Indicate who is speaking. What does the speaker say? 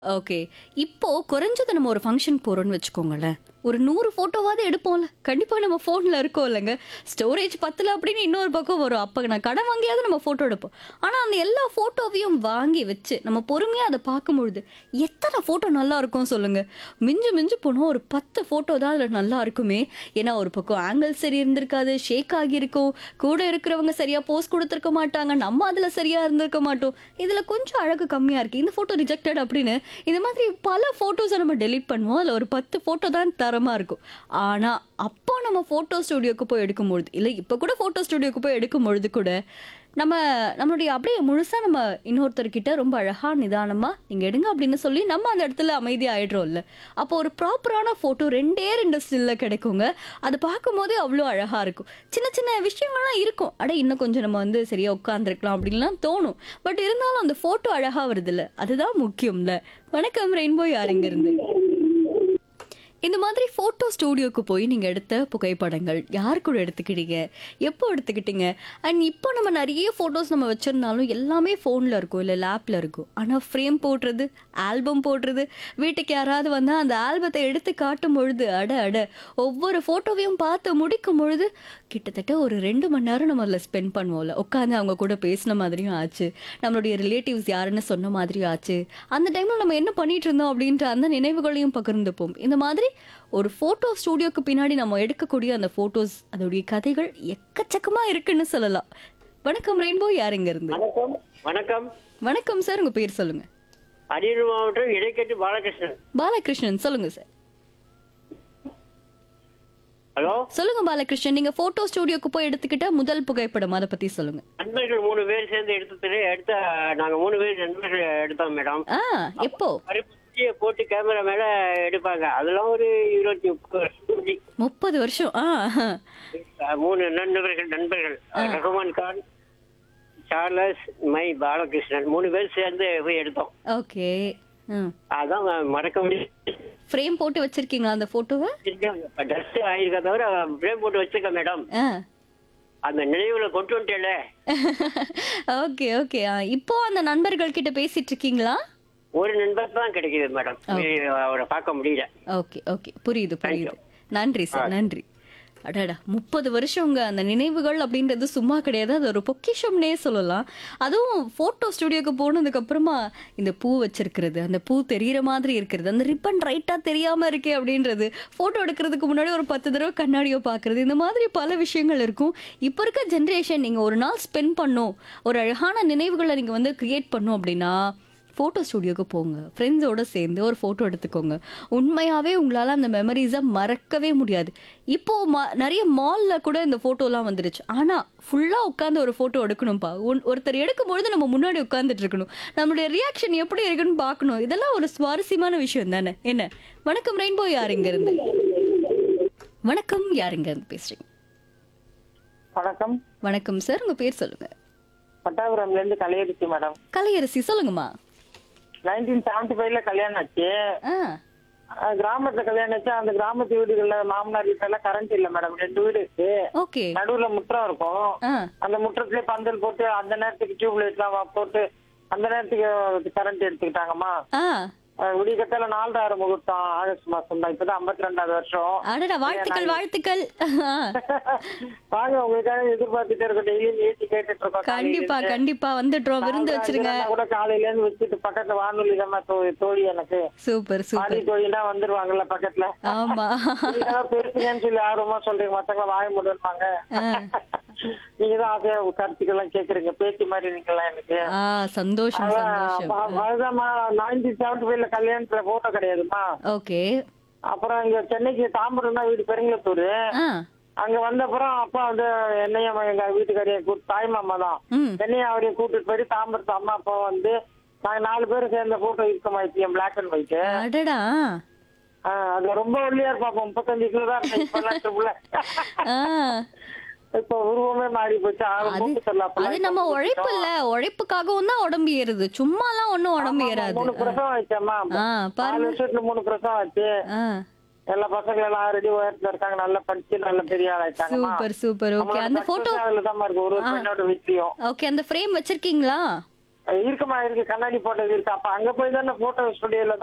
Speaker 1: Okay இப்போ குறைஞ்சது நம்ம ஒரு ஃபங்க்ஷன் போறோம்னு வச்சுக்கோங்களேன் ஒரு நூறு போட்டோவாவது எடுப்போம்ல கண்டிப்பா நம்ம போன்ல இருக்கோம் இல்லைங்க ஸ்டோரேஜ் பத்தல அப்படின்னு இன்னொரு பக்கம் வரும் அப்ப நான் கடன் வாங்கியாவது நம்ம போட்டோ எடுப்போம் ஆனா அந்த எல்லா போட்டோவையும் வாங்கி வச்சு நம்ம பொறுமையா அதை பார்க்கும்பொழுது எத்தனை போட்டோ நல்லா இருக்கும் சொல்லுங்க மிஞ்சு மிஞ்சு போனோம் ஒரு பத்து போட்டோ தான் அதுல நல்லா இருக்குமே ஏன்னா ஒரு பக்கம் ஆங்கிள் சரி இருந்திருக்காது ஷேக் ஆகியிருக்கும் கூட இருக்கிறவங்க சரியா போஸ் கொடுத்துருக்க மாட்டாங்க நம்ம அதுல சரியா இருந்திருக்க மாட்டோம் இதுல கொஞ்சம் அழகு கம்மியா இருக்கு இந்த போட்டோ ரிஜெக்டட் அப்படின்னு இந்த மாதிரி பல போட்டோஸை நம்ம டெலீட் பண்ணுவோம் அதுல ஒரு பத்து போட்டோ தான் தரமா இருக்கும் ஆனா அப்போ நம்ம போட்டோ ஸ்டுடியோக்கு போய் எடுக்கும்பொழுது இல்ல இப்ப கூட போட்டோ ஸ்டுடியோக்கு போய் எடுக்கும் பொழுது கூட நம்ம நம்மளுடைய அப்படியே முழுசா நம்ம இன்னொருத்தர்கிட்ட ரொம்ப அழகா நிதானமா நீங்க எடுங்க அப்படின்னு சொல்லி நம்ம அந்த இடத்துல அமைதி ஆயிடுறோம்ல அப்போ ஒரு ப்ராப்பரான போட்டோ ரெண்டே ரெண்டு ஸ்டில்ல கிடைக்குங்க அது பார்க்கும்போதே அவ்வளோ அழகா இருக்கும் சின்ன சின்ன விஷயங்கள்லாம் இருக்கும் அட இன்னும் கொஞ்சம் நம்ம வந்து சரியா உட்காந்துருக்கலாம் அப்படின்லாம் தோணும் பட் இருந்தாலும் அந்த போட்டோ அழகா வருதுல்ல அதுதான் முக்கியம்ல வணக்கம் ரெயின்போ யாருங்க இருந்து இந்த மாதிரி ஃபோட்டோ ஸ்டூடியோக்கு போய் நீங்கள் எடுத்த புகைப்படங்கள் யார் கூட எடுத்துக்கிட்டீங்க எப்போ எடுத்துக்கிட்டீங்க அண்ட் இப்போ நம்ம நிறைய ஃபோட்டோஸ் நம்ம வச்சுருந்தாலும் எல்லாமே ஃபோனில் இருக்கும் இல்லை லேப்பில் இருக்கும் ஆனால் ஃப்ரேம் போடுறது ஆல்பம் போடுறது வீட்டுக்கு யாராவது வந்தால் அந்த ஆல்பத்தை எடுத்து காட்டும் பொழுது அட அட ஒவ்வொரு ஃபோட்டோவையும் பார்த்து முடிக்கும் பொழுது கிட்டத்தட்ட ஒரு ரெண்டு மணி நேரம் நம்ம அதில் ஸ்பெண்ட் பண்ணுவோம்ல உட்காந்து அவங்க கூட பேசின மாதிரியும் ஆச்சு நம்மளுடைய ரிலேட்டிவ்ஸ் யாருன்னு சொன்ன மாதிரியும் ஆச்சு அந்த டைமில் நம்ம என்ன பண்ணிட்டு இருந்தோம் அப்படின்ற அந்த நினைவுகளையும் பகிர்ந்துப்போம் இந்த மாதிரி ஒரு ஃபோட்டோ ஸ்டூடியோக்கு பின்னாடி நம்ம எடுக்கக்கூடிய அந்த ஃபோட்டோஸ் அதோடைய கதைகள் எக்கச்சக்கமா இருக்குன்னு சொல்லலாம் வணக்கம் ரெயின்போ யாருங்க இருந்து
Speaker 2: வணக்கம் வணக்கம்
Speaker 1: வணக்கம் சார் உங்க பேர் சொல்லுங்க
Speaker 2: அரியலூர் மாவட்டம் இடைக்கட்டு பாலகிருஷ்ணன்
Speaker 1: பாலகிருஷ்ணன் சொல்லுங்க சார்
Speaker 2: ஹலோ
Speaker 1: சொல்லுங்க பாலகிருஷ்ணன் நீங்க போட்டோ ஸ்டூடியோக்கு போய் எடுத்துக்கிட்ட முதல் புகைப்படம் அதை பத்தி சொல்லுங்க
Speaker 2: நண்பர்கள் மூணு பேர் சேர்ந்து எடுத்துட்டு எடுத்த நாங்க மூணு பேர் நண்பர்கள் எடுத்தோம் மேடம்
Speaker 1: ஆ எப்போ
Speaker 2: கருப்பு போட்டு கேமரா மேல எடுப்பாங்க அதெல்லாம் ஒரு இருபத்தி முப்பது வருஷம் முன்னாடி.
Speaker 1: முப்பது வருஷம் ஆ ஆ.
Speaker 2: அஹ் மூணு நண்பர்கள் நண்பர்கள் ரகுமான் கான் சார்லஸ் மை பாலகிருஷ்ணன் மூணு பேர் சேர்ந்து போய் எடுத்தோம்
Speaker 1: ஓகே ம்
Speaker 2: அதான் மறக்க முடியாது
Speaker 1: ஃப்ரேம் போட்டு வச்சிருக்கீங்களா அந்த போட்டோவை
Speaker 2: டஸ்ட் ஆயிருக்க தவிர பிரேம் போட்டு வச்சிருக்கேன் மேடம்
Speaker 1: ஆ
Speaker 2: அந்த நினைவுல கொண்டு வந்துட்டேல
Speaker 1: ஓகே ஓகே இப்போ அந்த நண்பர்கள் கிட்ட பேசிட்டு இருக்கீங்களா
Speaker 2: ஒரு நண்பர் தான் கிடைக்குது மேடம் அவரை பார்க்க முடியல
Speaker 1: ஓகே ஓகே புரியுது புரியுது நன்றி சார் நன்றி அடடா முப்பது வருஷங்க அந்த நினைவுகள் அப்படின்றது சும்மா கிடையாது அது ஒரு பொக்கிஷம்னே சொல்லலாம் அதுவும் ஃபோட்டோ ஸ்டுடியோக்கு போனதுக்கு அப்புறமா இந்த பூ வச்சிருக்கிறது அந்த பூ தெரியற மாதிரி இருக்கிறது அந்த ரிப்பன் ரைட்டா தெரியாம இருக்கே அப்படின்றது ஃபோட்டோ எடுக்கிறதுக்கு முன்னாடி ஒரு பத்து தடவை கண்ணாடியோ பார்க்கறது இந்த மாதிரி பல விஷயங்கள் இருக்கும் இப்போ இருக்க ஜென்ரேஷன் நீங்க ஒரு நாள் ஸ்பெண்ட் பண்ணும் ஒரு அழகான நினைவுகளை நீங்க வந்து கிரியேட் பண்ணும் அப்படின்னா ஃபோட்டோ ஸ்டுடியோக்கு போங்க ஃப்ரெண்ட்ஸோட சேர்ந்து ஒரு ஃபோட்டோ எடுத்துக்கோங்க உண்மையாகவே உங்களால் அந்த மெமரிஸை மறக்கவே முடியாது இப்போ ம நிறைய மாலில் கூட இந்த ஃபோட்டோலாம் வந்துடுச்சு ஆனால் ஃபுல்லாக உட்காந்து ஒரு ஃபோட்டோ எடுக்கணும்ப்பா ஒன் ஒருத்தர் எடுக்கும்பொழுது நம்ம முன்னாடி உட்காந்துட்டு இருக்கணும் நம்மளுடைய ரியாக்ஷன் எப்படி இருக்குன்னு பார்க்கணும் இதெல்லாம் ஒரு சுவாரஸ்யமான விஷயம் தானே என்ன வணக்கம் ரெயின்போ யார் இங்க இருந்து வணக்கம் யார் இங்க இருந்து பேசுறீங்க
Speaker 3: வணக்கம்
Speaker 1: வணக்கம் சார் உங்க பேர் சொல்லுங்க
Speaker 3: பட்டாபுரம்ல இருந்து கலையரிசி மேடம்
Speaker 1: கலையரசி சொல்லுங்கம்மா
Speaker 3: நைன்டீன் செவன்டி ஃபைவ்ல கல்யாணம் ஆச்சு
Speaker 1: ஆ
Speaker 3: அஹ் கிராமத்துல கல்யாணம் ஆச்சு அந்த கிராமத்து வீடுகள்ல மாமனார் வீட்டுல எல்லாம் கரண்ட் இல்ல மேடம் ரெண்டு வீடு இருக்கு
Speaker 1: ஓகே
Speaker 3: நடுவுல முற்றம் இருக்கும்
Speaker 1: ஆ
Speaker 3: அந்த முற்றத்திலே பந்தல் போட்டு அந்த நேரத்துக்கு டியூப் லைட் எல்லாம் போட்டு அந்த நேரத்துக்கு கரண்ட் எடுத்துக்கிட்டாங்கம்மா
Speaker 1: ஆ
Speaker 3: அஹ் விடியக்கத்தால நாலாயிரம் முகூர்த்தம் ஆகஸ்ட் மாசம் தான் இப்பதான் ஐம்பத்தி ரெண்டாவது வருஷம்
Speaker 1: அடடா வாழ்த்துக்கள் வாழ்த்துக்கள்
Speaker 3: வாங்க உங்களுக்காக எதிர்பார்த்துட்டே இருக்கோம் டெய்லியும் ஏற்றி கேட்டுட்டு இருக்கோம்
Speaker 1: கண்டிப்பா கண்டிப்பா வந்துடுறோம் விருந்து வச்சிருங்க
Speaker 3: நான் கூட காலையில இருந்து வச்சுட்டு பக்கத்துல வானொலி தான் தோழி எனக்கு
Speaker 1: சூப்பர் சூப்பர்
Speaker 3: பாடி தோழினா வந்துருவாங்கல்ல பக்கத்துல
Speaker 1: ஆமா
Speaker 3: நீங்க பேசுங்கன்னு சொல்லி ஆர்வமா சொல்றீங்க மத்தவங்க வாய முடிவாங்க
Speaker 1: ஆ.
Speaker 3: நீங்க தான் அதே கருத்துக்கெல்லாம் கேக்குறீங்க பேச்சு மாதிரி நீங்களாம் எனக்கு
Speaker 1: ஆ சந்தோஷம் சந்தோஷம்
Speaker 3: அதான் அதுதான்மா நைன்டீன் செவன்டி ஃபைவ்ல கல்யாணத்துல போட்டோ கிடையாதுமா
Speaker 1: ஓகே
Speaker 3: அப்புறம் இங்க சென்னைக்கு தாம்பரம் தான் வீடு பெருங்கலத்தூர்
Speaker 1: ஆ
Speaker 3: அங்க வந்த அப்புறம் அப்பா வந்து என்னையும் எங்க வீட்டுக்காரிய கூட்டு தாய் மாமா தான்
Speaker 1: ம்
Speaker 3: என்னையும் அவரையும் கூட்டிட்டு போய் தாம்பரத்து அம்மா அப்பா வந்து நாங்க நாலு பேரும் சேர்ந்த போட்டோ இருக்கமா இப்பயும் பிளாக் அண்ட் ஒயிட்
Speaker 1: அடடா
Speaker 3: அது ரொம்ப ஒல்லியா இருப்பா அப்ப முப்பத்தஞ்சு கிலோ தான் இருந்தேன் இப்ப ட்ரிபிள்
Speaker 1: ஆ
Speaker 3: இப்ப உருவமே மாறி போச்சு ஆறு
Speaker 1: அது
Speaker 3: மூட்டு தெரியல அப்பெல்லாம்.
Speaker 1: அது நம்ம உழைப்பு இல்ல உழைப்புக்காகவும் தான் உடம்பு ஏறுது சும்மாலாம் ஒண்ணும் உடம்பு ஏறாது
Speaker 3: மூணு பிரசவம் ஆயிடுச்சேம்மா
Speaker 1: ஆ
Speaker 3: நாலு
Speaker 1: பாருங்க
Speaker 3: வருஷத்துல மூணு பிரசவம் ஆச்சு
Speaker 1: ஆ
Speaker 3: எல்லா பசங்களும் எல்லாம் ஆல்ரெடி உயரத்துல இருக்காங்க நல்லா படிச்சு நல்ல பெரிய ஆளாயிட்டாங்கம்மா
Speaker 1: சூப்பர் சூப்பர் ஓகே அந்த போட்டோ
Speaker 3: அதுலதான் இருக்கு ஒரு ஒரு பெண்ணோட வீட்லயும்
Speaker 1: ஓகே அந்த ஃப்ரேம் வச்சிருக்கீங்களா
Speaker 3: இருக்குமா இருக்கு கண்ணாடி போட்டது இருக்கு அப்ப அங்க போய் தானே போட்டோ ஸ்டுடியோல